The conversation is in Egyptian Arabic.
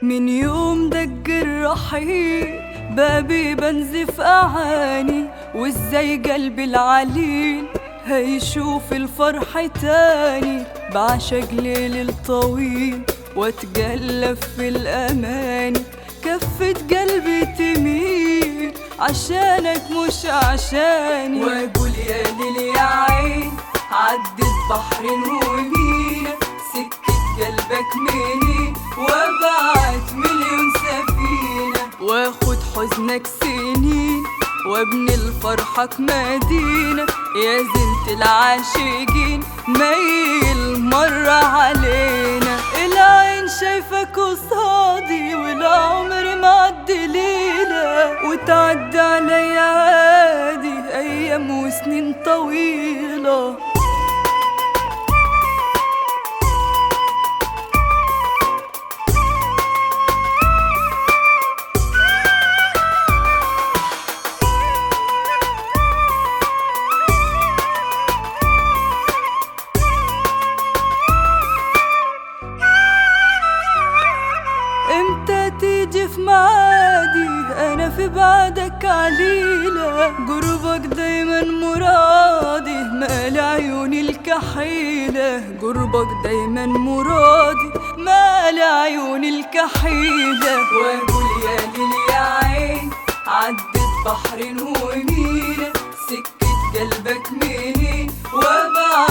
من يوم دق الرحيل بابي بنزف أعاني وازاي قلبي العليل هيشوف الفرح تاني بعشق ليل الطويل واتقلب في الأماني كفة قلبي تميل عشانك مش عشاني واقول يا ليل يا عين عدت بحر ومينا سكة قلبك مني وابعت مليون سفينة واخد حزنك سنين وابني لفرحك مدينة يا زنت العاشقين ميل مرة علينا العين شايفك قصادي والعمر معدي ليلة وتعدي عليا عادي أيام وسنين طويلة امتى تيجي في معادي انا في بعدك عليلة قربك دايما مرادي مال عيوني الكحيلة قربك دايما مرادي مال عيوني الكحيلة واقول يا ليل يا عين عدت بحر ومينا سكة قلبك منين وابعت